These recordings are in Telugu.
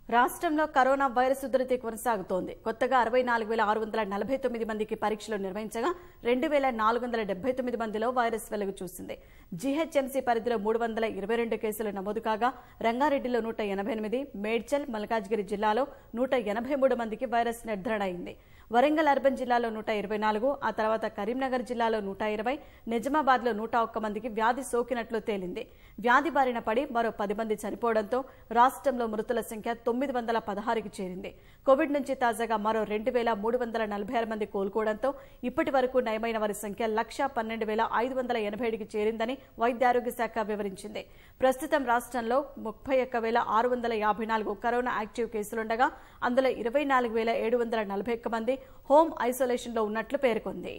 రాష్ట్రంలో కరోనా వైరస్ ఉధృతి కొనసాగుతోంది కొత్తగా అరవై నాలుగు వేల ఆరు వందల నలభై తొమ్మిది మందికి పరీక్షలు నిర్వహించగా రెండు వేల నాలుగు వందల డెబ్బై తొమ్మిది మందిలో వైరస్ వెలుగు చూసింది జీహెచ్ఎంసీ పరిధిలో మూడు వందల ఇరవై రెండు కేసులు నమోదు కాగా రంగారెడ్డిలో నూట ఎనభై ఎనిమిది మేడ్చల్ మల్కాజ్గిరి జిల్లాలో నూట ఎనభై మూడు మందికి వైరస్ నిర్ధారణ అయింది వరంగల్ అర్బన్ జిల్లాలో నూట ఇరవై నాలుగు ఆ తర్వాత కరీంనగర్ జిల్లాలో నూట ఇరవై నిజామాబాద్లో నూట ఒక్క మందికి వ్యాధి సోకినట్లు తేలింది వ్యాధి బారిన పడి మరో పది మంది చనిపోవడంతో రాష్ట్రంలో మృతుల సంఖ్య తొమ్మిది వందల పదహారుకి చేరింది కోవిడ్ నుంచి తాజాగా మరో రెండు వేల మూడు వందల నలభై ఆరు మంది కోలుకోవడంతో ఇప్పటి వరకు నయమైన వారి సంఖ్య లక్ష పన్నెండు వేల ఐదు వందల ఎనభై ఏడుకి చేరిందని వైద్య ఆరోగ్య శాఖ వివరించింది ప్రస్తుతం రాష్ట్రంలో ముప్పై ఒక్క వేల ఆరు వందల యాభై నాలుగు కరోనా యాక్టివ్ కేసులుండగా అందులో ఇరవై నాలుగు వేల ఏడు వందల నలభై ఒక్క మంది హోమ్ ఐసోలేషన్లో ఉన్నట్లు పేర్కొంది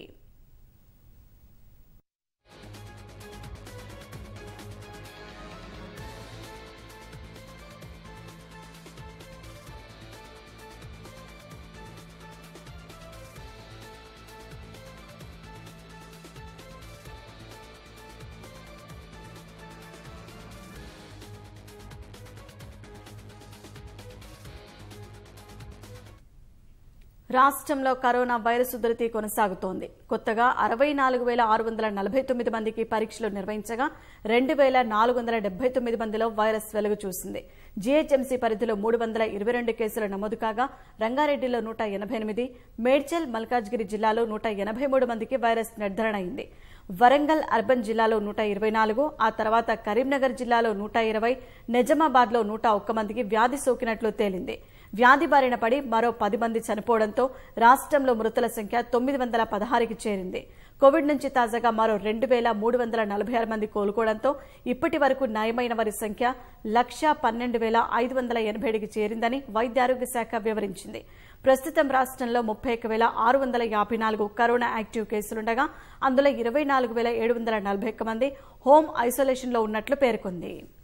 రాష్ట్రంలో కరోనా వైరస్ ఉధృతి కొనసాగుతోంది కొత్తగా అరవై నాలుగు వేల ఆరు వందల నలభై తొమ్మిది మందికి పరీక్షలు నిర్వహించగా రెండు వేల నాలుగు వందల డెబ్బై తొమ్మిది మందిలో వైరస్ వెలుగు చూసింది జీహెచ్ఎంసీ పరిధిలో మూడు వందల ఇరవై రెండు కేసులు నమోదు కాగా రంగారెడ్డిలో నూట ఎనభై ఎనిమిది మేడ్చల్ మల్కాజ్గిరి జిల్లాలో నూట ఎనభై మూడు మందికి వైరస్ నిర్ధారణ అయింది వరంగల్ అర్బన్ జిల్లాలో నూట ఇరవై నాలుగు ఆ తర్వాత కరీంనగర్ జిల్లాలో నూట ఇరవై నిజామాబాద్లో నూట ఒక్క మందికి వ్యాధి సోకినట్లు తేలింది వ్యాధి బారిన పడి మరో పది మంది చనిపోవడంతో రాష్ట్రంలో మృతుల సంఖ్య తొమ్మిది వందల పదహారుకి చేరింది కోవిడ్ నుంచి తాజాగా మరో రెండు వేల మూడు వందల నలభై ఆరు మంది కోలుకోవడంతో ఇప్పటి వరకు నయమైన వారి సంఖ్య లక్ష పన్నెండు వేల ఐదు వందల ఎనభై ఏడుకి చేరిందని వైద్య ఆరోగ్య శాఖ వివరించింది ప్రస్తుతం రాష్ట్రంలో ముప్పై ఒక వేల ఆరు వందల యాభై నాలుగు కరోనా యాక్టివ్ కేసులుండగా అందులో ఇరవై నాలుగు వేల ఏడు వందల నలభై ఒక్క మంది హోమ్ ఐసోలేషన్లో ఉన్నట్లు పేర్కొంది